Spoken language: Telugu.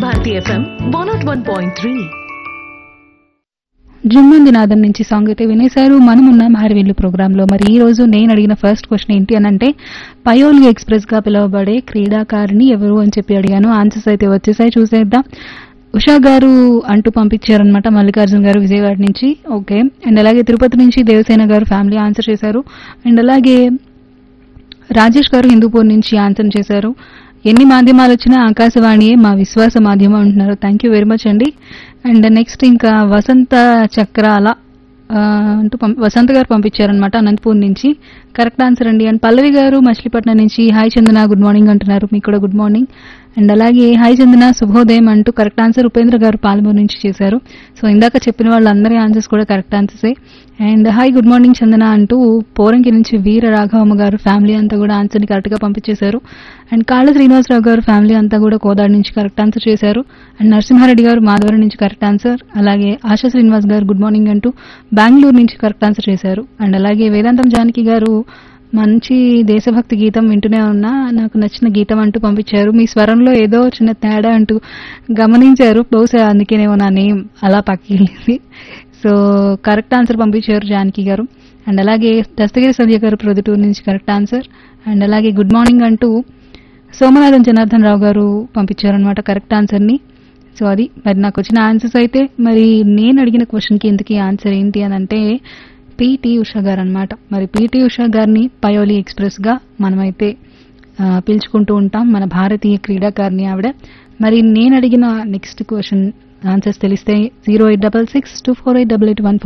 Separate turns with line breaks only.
Bharati FM one not one point three
Jhummandi Naadam నుంచి సాంగ్ అయితే వినేశారు మనం ఉన్నాం హరివిల్లు ప్రోగ్రామ్ లో మరి ఈ రోజు నేను అడిగిన ఫస్ట్ క్వశ్చన్ ఏంటి అని అంటే పయోలి ఎక్స్ప్రెస్ గా పిలువబడే క్రీడాకారిణి ఎవరు అని చెప్పి అడిగాను ఆన్సర్స్ అయితే వచ్చేసాయి చూసేద్దాం ఉషా గారు అంటూ పంపించారనమాట మల్లికార్జున గారు విజయవాడ నుంచి ఓకే అండ్ అలాగే తిరుపతి నుంచి దేవసేన గారు ఫ్యామిలీ ఆన్సర్ చేశారు అండ్ అలాగే రాజేష్ గారు హిందూపూర్ నుంచి ఆన్సర్ చేశారు ఎన్ని మాధ్యమాలు వచ్చినా ఆకాశవాణియే మా విశ్వాస మాధ్యమం అంటున్నారు థ్యాంక్ యూ వెరీ మచ్ అండి అండ్ నెక్స్ట్ ఇంకా వసంత చక్రాల ఆ, అంటూ పం- వసంత గారు పంపించారనమాట అనంతపూర్ నుంచి కరెక్ట్ ఆన్సర్ అండి అండ్ పల్లవి గారు మచిలీపట్నం నుంచి హాయ్ చందన గుడ్ మార్నింగ్ అంటున్నారు మీకు కూడా గుడ్ మార్నింగ్ అండ్ అలాగే హాయ్ చందన శుభోదయం అంటూ కరెక్ట్ ఆన్సర్ ఉపేంద్ర గారు పాలమూరు నుంచి చేశారు సో ఇందాక చెప్పిన వాళ్ళందరి ఆన్సర్స్ కూడా కరెక్ట్ ఆన్సర్సే and hi good morning Chandana అంటూ పోరంకి నుంచి వీర రాఘవమ్మ గారు ఫ్యామిలీ అంతా కూడా ఆన్సర్ని కరెక్ట్గా పంపించేశారు అండ్ కాళ్ళ శ్రీనివాసరావు గారు ఫ్యామిలీ అంతా కూడా కోదాడు నుంచి కరెక్ట్ ఆన్సర్ చేశారు అండ్ నరసింహారెడ్డి గారు మాధవరం నుంచి కరెక్ట్ ఆన్సర్ అలాగే ఆశా శ్రీనివాస్ గారు గుడ్ మార్నింగ్ అంటూ బెంగళూరు నుంచి కరెక్ట్ ఆన్సర్ చేశారు అండ్ అలాగే వేదాంతం జానకి గారు మంచి దేశభక్తి గీతం వింటూనే ఉన్నా నాకు నచ్చిన గీతం అంటూ పంపించారు మీ స్వరంలో ఏదో చిన్న తేడా అంటూ గమనించారు బహుశా అందుకేనేమో నా నేమ్ అలా పక్కకి వెళ్ళింది సో కరెక్ట్ ఆన్సర్ పంపించారు జానకి గారు అండ్ అలాగే దస్తగిరి సంధ్య గారు ప్రొద్దుటూరు నుంచి కరెక్ట్ ఆన్సర్ అండ్ అలాగే గుడ్ మార్నింగ్ అంటూ సోమనాథన్ జనార్దన్ రావు గారు పంపించారనమాట కరెక్ట్ ఆన్సర్ని సో అది మరి నాకు వచ్చిన ఆన్సర్స్ అయితే మరి నేను అడిగిన క్వశ్చన్కి ఇంతకీ ఆన్సర్ ఏంటి అని అంటే పిటి ఉషా గారు అనమాట మరి పిటి ఉషా గారిని పయోలి ఎక్స్ప్రెస్గా మనమైతే ఆ, పిలుచుకుంటూ ఉంటాం మన భారతీయ క్రీడాకారిణి ఆవిడ మరి నేను అడిగిన నెక్స్ట్ క్వశ్చన్ ఆన్సర్స్ తెలిస్తే zero eight double six two four eight double eight one